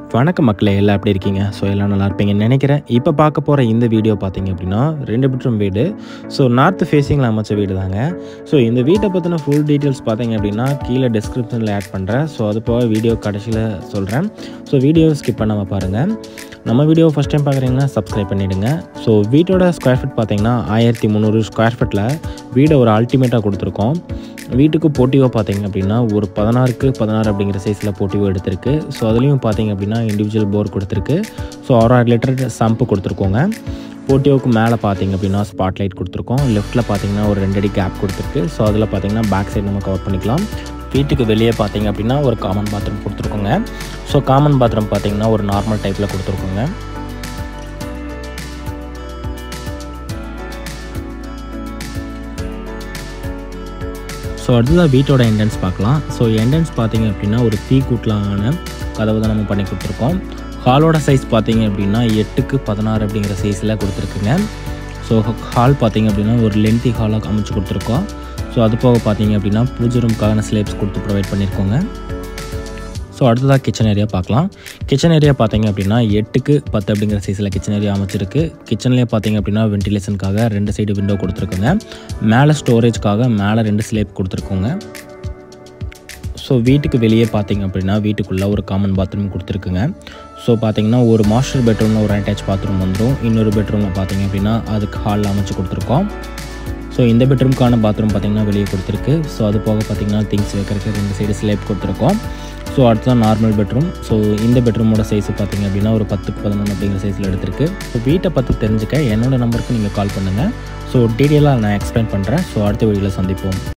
வணக்கம் மக்களே எல்லாம் எப்படி இருக்கீங்க ஸோ எல்லாம் நல்லா இருப்பீங்கன்னு நினைக்கிறேன் இப்போ பார்க்க போகிற இந்த வீடியோ பார்த்தீங்க அப்படின்னா ரெண்டு பெட்ரூம் வீடு ஸோ நார்த் ஃபேஸிங்கில் அமைச்ச வீடு தாங்க ஸோ இந்த வீட்டை பற்றின ஃபுல் டீட்டெயில்ஸ் பார்த்தீங்க அப்படின்னா கீழே டிஸ்கிரிப்ஷனில் ஆட் பண்ணுறேன் ஸோ அது போக வீடியோ கடைசியில் சொல்கிறேன் ஸோ வீடியோ ஸ்கிப் பண்ணாமல் பாருங்கள் நம்ம வீடியோ ஃபஸ்ட் டைம் பார்க்குறீங்கன்னா சப்ஸ்கிரைப் பண்ணிவிடுங்க ஸோ வீட்டோட ஸ்கொயர் ஃபீட் பார்த்தீங்கன்னா ஆயிரத்தி முந்நூறு ஸ்கொயர் ஃபீட்டில் வீடை ஒரு அல்டிமேட்டாக கொடுத்துருக்கோம் வீட்டுக்கு போட்டிவோ பார்த்தீங்க அப்படின்னா ஒரு பதினாறுக்கு பதினாறு அப்படிங்கிற சைஸில் போட்டிவோ எடுத்திருக்கு ஸோ அதுலேயும் பார்த்தீங்க அப்படின்னா இண்டிவிஜுவல் போர் கொடுத்துருக்கு ஸோ ஆறாயிரம் லிட்டர் சம்பு கொடுத்துருக்கோங்க போட்டியோவுக்கு மேலே பார்த்தீங்க அப்படின்னா ஸ்பாட் லைட் கொடுத்துருக்கோம் லெஃப்ட்டில் பார்த்தீங்கன்னா ஒரு ரெண்டு அடி கேப் கொடுத்துருக்கு ஸோ அதில் பார்த்தீங்கன்னா பேக் சைடு நம்ம கவர் பண்ணிக்கலாம் வீட்டுக்கு வெளியே பார்த்தீங்க அப்படின்னா ஒரு காமன் பாத்ரூம் கொடுத்துருக்கோங்க ஸோ காமன் பாத்ரூம் பார்த்தீங்கன்னா ஒரு நார்மல் டைப்பில் கொடுத்துருக்கோங்க ஸோ அடுத்ததாக வீட்டோட என்ட்ரன்ஸ் பார்க்கலாம் ஸோ என்ட்ரன்ஸ் பார்த்தீங்க அப்படின்னா ஒரு தீ கூட்டலான கதவு தான் நம்ம பண்ணி கொடுத்துருக்கோம் ஹாலோட சைஸ் பார்த்தீங்க அப்படின்னா எட்டுக்கு பதினாறு அப்படிங்கிற சைஸில் கொடுத்துருக்குங்க ஸோ ஹால் பார்த்தீங்க அப்படின்னா ஒரு லென்த்தி ஹாலாக அமைச்சு கொடுத்துருக்கோம் ஸோ அது போக பார்த்தீங்க அப்படின்னா பூஜை ரூம்க்கான ஸ்லேப்ஸ் கொடுத்து ப்ரொவைட் பண்ணியிருக்கோங்க ஸோ அடுத்ததாக கிச்சன் ஏரியா பார்க்கலாம் கிச்சன் ஏரியா பார்த்தீங்க அப்படின்னா எட்டுக்கு பத்து அப்படிங்கிற சைஸில் கிச்சன் ஏரியா அமைச்சிருக்கு கிச்சன்லேயே பார்த்தீங்க அப்படின்னா வென்டிலேஷனுக்காக ரெண்டு சைடு விண்டோ கொடுத்துருக்குங்க மேலே ஸ்டோரேஜ்க்காக மேலே ரெண்டு ஸ்லேப் கொடுத்துருக்கோங்க ஸோ வீட்டுக்கு வெளியே பார்த்தீங்க அப்படின்னா வீட்டுக்குள்ளே ஒரு காமன் பாத்ரூம் கொடுத்துருக்குங்க ஸோ பார்த்தீங்கன்னா ஒரு மாஸ்டர் பெட்ரூமில் ஒரு அட்டாச் பாத்ரூம் வந்துடும் இன்னொரு பெட்ரூமில் பார்த்தீங்க அப்படின்னா அதுக்கு ஹாலில் அமைச்சு கொடுத்துருக்கோம் ஸோ இந்த பெட்ரூம்க்கான பாத்ரூம் பார்த்தீங்கன்னா வெளியே கொடுத்துருக்கு ஸோ அது போக பார்த்தீங்கன்னா திங்ஸ் வைக்கிறதுக்கு ரெண்டு சைடு ஸ்லேப் கொடுத்துருக்கோம் ஸோ அடுத்ததான் நார்மல் பெட்ரூம் ஸோ இந்த பெட்ரூமோட சைஸ் பார்த்தீங்க அப்படின்னா ஒரு பத்துக்கு பதினொன்று அப்படிங்கிற சைஸில் எடுத்திருக்கு ஸோ வீட்டை பற்றி தெரிஞ்சுக்க என்னோட நம்பருக்கு நீங்கள் கால் பண்ணுங்கள் ஸோ டீட்டெயிலாக நான் எக்ஸ்பிளைன் பண்ணுறேன் ஸோ அடுத்த வீடியோவில் சந்திப்போம்